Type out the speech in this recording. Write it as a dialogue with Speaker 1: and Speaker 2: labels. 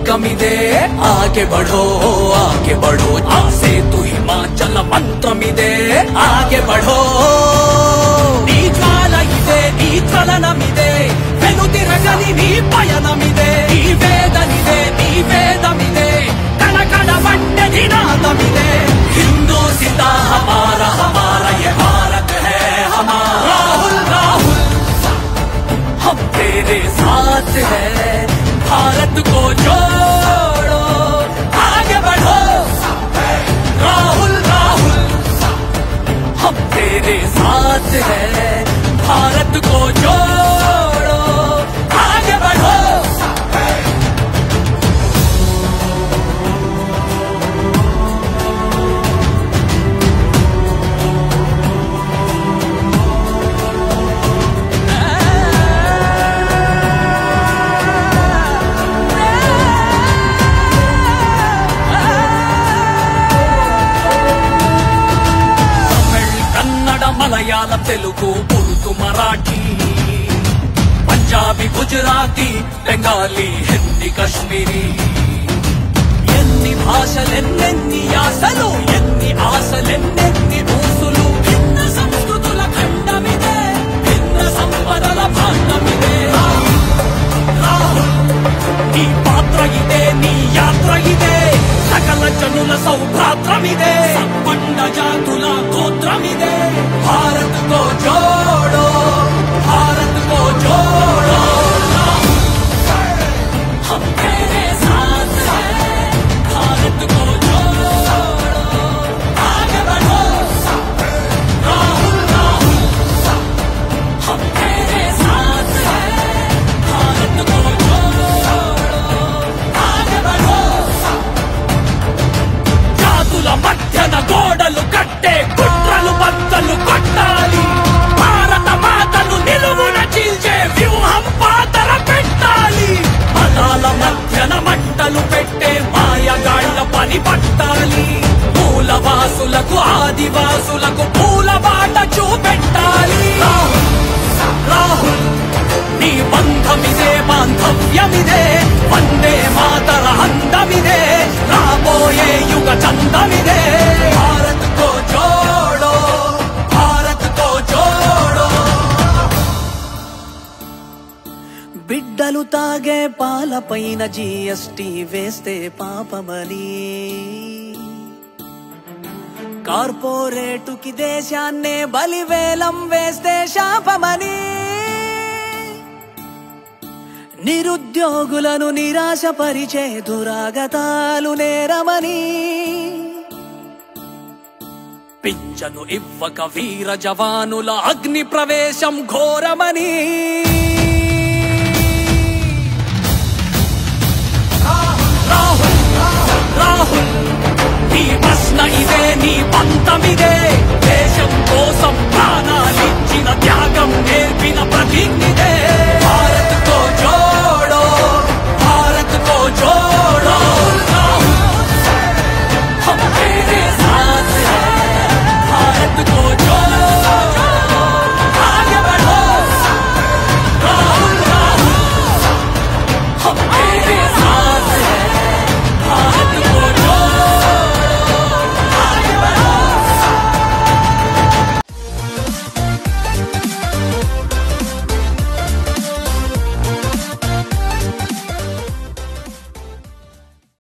Speaker 1: మార్గమిదే ఆగే బడో ఆగే బడో ఆ సేతు హిమాచల మంత్రమిదే ఆగే బడో నీ జ్వాల ఇదే నీ చలనమిదే వెనుతిరగని నీ పయనమిదే నీ వేదనిదే నీ వేదమిదే కణకణ వంటే నినాదమిదే హిందూ సితా హమారా హమారా ये भारत है हमारा राहुल राहुल हम तेरे साथ हैं भारत को जोड़ो आगे बढ़ो राहुल राहुल हम तेरे साथ हैं भारत को जोड़ो आगे बढ़ो తమిళ్ కన్నడ మలయాళం తెలుగు ఉర్దూ మరాఠీ పంజాబీ గుజరాతీ బెంగాలీ హిందీ కశ్మీరీ ఎన్ని భాషలెన్నెన్ని యాసలు ఎన్ని ఆశలెన్నెన్ని ఊసులు భిన్న సంస్కృతుల ఖండమిదే భిన్న సంపదల భాండమిదే రాహుల్ నీ పాత్ర ఇదే నీ యాత్ర ఇదే సకల జనుల సౌభ్రాత్రమిదే సంపన్న జాతుల గోత్రమిదే భారత్ కో జోడో భారత్ కో జోడో हम तेरे साथ हैं भारत को जोड़ो आगे बढ़ो राहुल राहुल हम तेरे साथ हैं भारत को जोड़ो आगे बढ़ो జాతుల మధ్యన గోడలు కట్టే కుట్రలు బద్దలు కొట్టాలి భారత మాతను నిలువున చీల్చే వ్యూహం పాతర పెట్టాలి మతాల మధ్యన మంటలు పెట్టే మాయగాళ్ల పని పట్టాలి మూలవాసులకు ఆదివాసులకు పూల బాట చూపెట్టాలి రాహుల్ రాహుల్ నీ బంధమిదే బాంధవ్యమిదే వందే మాతర అందమిదే రాబోయే యుగ చందమిదే భారత్ కో జోడో భారత్ కో జోడో బిడ్డలు తాగే పాలపైన జీఎస్టీ వేస్తే పాపమని కార్పొరేటుకి దేశాన్నే బలివేలం వేస్తే శాపమని నిరుద్యోగులను నిరాశపరిచే దురాగతాలు నేరమని పింఛను ఇవ్వక వీర జవానుల అగ్ని ప్రవేశం ఘోరమని రాహుల్ రాహుల్ నీ ప్రశ్న ఇదే నీ పంతమిదే దేశం కోసం ప్రాణాలిచ్చిన త్యాగం నేర్పిన ప్రతిజ్ఞ